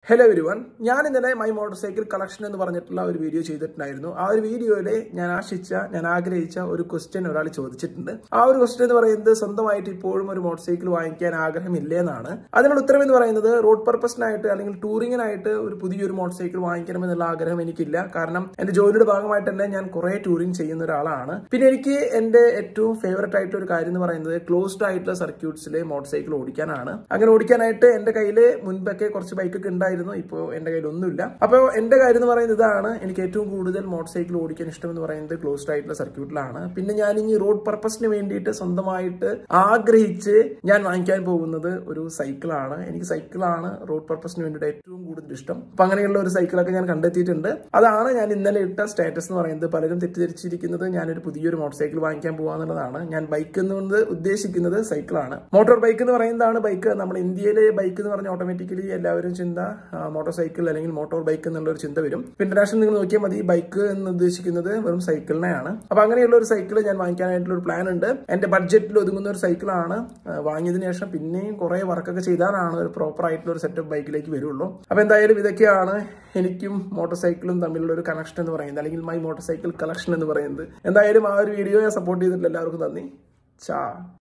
hello everyone ഞാൻ ഇന്നലെ my motor cycle collection എന്ന് പറഞ്ഞിട്ടുള്ള ഒരു വീഡിയോ ചെയ്തിട്ടുണ്ടായിരുന്നു ആ ഒരു വീഡിയോയിൽ ഞാൻ ആശിച്ച ഞാൻ ആഗ്രഹിച്ച ഒരു ക്വസ്റ്റ്യൻ ഒരാൾ ചോദിച്ചിട്ടുണ്ട് ആ ഒരു ക്വസ്റ്റ്യൻ എന്ന് പറയുന്നത് സ്വന്തമായിട്ട് ഇപ്പോഴും ഒരു മോട്ടോർ സൈക്കിൾ വാങ്ങിക്കാൻ ആഗ്രഹമില്ലേ എന്നാണ് അതിനുള്ള ഉത്തരം എന്ന് പറയുന്നത് റോഡ് പർപ്പസിനായിട്ട് അല്ലെങ്കിൽ ടൂറിങ്ങിനായിട്ട് ഒരു പുതിയൊരു മോട്ടോർ സൈക്കിൾ വാങ്ങിക്കണമെന്നുള്ള ആഗ്രഹം എനിക്കില്ല കാരണം എന്റെ ജോലിയുടെ ഭാഗമായിട്ട് തന്നെ ഞാൻ കുറെ ടൂറിങ് ചെയ്യുന്ന ഒരാളാണ് പിന്നെ എനിക്ക് എന്റെ ഏറ്റവും ഫേവററ്റ് ആയിട്ടുള്ള ഒരു കാര്യം എന്ന് പറയുന്നത് ക്ലോസ്ഡ് ആയിട്ടുള്ള സർക്യൂട്ട്സിലെ മോട്ടോർ സൈക്കിൾ ഓടിക്കാനാണ് അങ്ങനെ ഓടിക്കാനായിട്ട് എന്റെ കയ്യിൽ മുൻപൊക്കെ കുറച്ച് ബൈക്കൊക്കെ ഉണ്ടായിരുന്നു ഇപ്പോൾ എന്റെ കയ്യിൽ ഒന്നുമില്ല അപ്പോൾ എന്റെ കാര്യം എന്ന് പറയുന്നത് ഇതാണ് എനിക്ക് ഏറ്റവും കൂടുതൽ മോട്ടോർ സൈക്കിൾ ഓടിക്കാൻ ഇഷ്ടം എന്ന് പറയുന്നത് ക്ലോസ്ഡ് ആയിട്ടുള്ള സർക്യൂട്ടിലാണ് പിന്നെ ഞാൻ ഇനി റോഡ് പർപ്പസിന് വേണ്ടിയിട്ട് സ്വന്തമായിട്ട് ആഗ്രഹിച്ച് ഞാൻ വാങ്ങിക്കാൻ പോകുന്നത് ഒരു സൈക്കിളാണ് എനിക്ക് സൈക്കിളാണ് റോഡ് പർപ്പസിന് വേണ്ടിയിട്ട് ഏറ്റവും കൂടുതൽ ഇഷ്ടം അപ്പൊ അങ്ങനെയുള്ള ഒരു സൈക്കിളൊക്കെ ഞാൻ കണ്ടെത്തിയിട്ടുണ്ട് അതാണ് ഞാൻ ഇന്നലെ ഇട്ട സ്റ്റാറ്റസ് എന്ന് പറയുന്നത് പലരും തെറ്റിദ്ധരിച്ചിരിക്കുന്നത് ഞാനൊരു പുതിയൊരു മോട്ടോർ സൈക്കിൾ വാങ്ങിക്കാൻ പോകാന്നുള്ളതാണ് ഞാൻ ബൈക്ക് എന്നുകൊണ്ട് ഉദ്ദേശിക്കുന്നത് സൈക്കിളാണ് മോട്ടോർ ബൈക്ക് എന്ന് പറയുന്നതാണ് ബൈക്ക് നമ്മുടെ ഇന്ത്യയിലെ ബൈക്ക് എന്ന് പറഞ്ഞ ഓട്ടോമാറ്റിക്കലി എല്ലാവരും ചിന്ത മോട്ടോർ സൈക്കിൾ അല്ലെങ്കിൽ മോട്ടോർ ബൈക്ക് എന്നുള്ള ഒരു ചിന്ത വരും ഇന്റർനാഷണൽ നിങ്ങൾ നോക്കിയാൽ മതി ബൈക്ക് എന്ന് ഉദ്ദേശിക്കുന്നത് വെറും സൈക്കിളിനെയാണ് അപ്പൊ അങ്ങനെയുള്ള ഒരു സൈക്കിൾ ഞാൻ വാങ്ങിക്കാനായിട്ടുള്ള ഒരു പ്ലാൻ ഉണ്ട് എന്റെ ബഡ്ജറ്റിൽ ഒതുങ്ങുന്ന ഒരു സൈക്കിളാണ് വാങ്ങിയതിനു ശേഷം പിന്നെയും കുറെ വർക്കൊക്കെ ചെയ്താലാണ് ഒരു പ്രോപ്പർ ആയിട്ടുള്ള ഒരു സെറ്റപ്പ് ബൈക്കിലേക്ക് വരുള്ളൂ അപ്പൊ എന്തായാലും ഇതൊക്കെയാണ് എനിക്കും മോട്ടോർ സൈക്കിളും തമ്മിലുള്ള ഒരു കണക്ഷൻ എന്ന് പറയുന്നത് അല്ലെങ്കിൽ മൈ മോട്ടോർ സൈക്കിൾ കളക്ഷൻ എന്ന് പറയുന്നത് എന്തായാലും ആ ഒരു വീഡിയോ സപ്പോർട്ട് ചെയ്തിട്ടുള്ള എല്ലാവർക്കും നന്ദി ചാ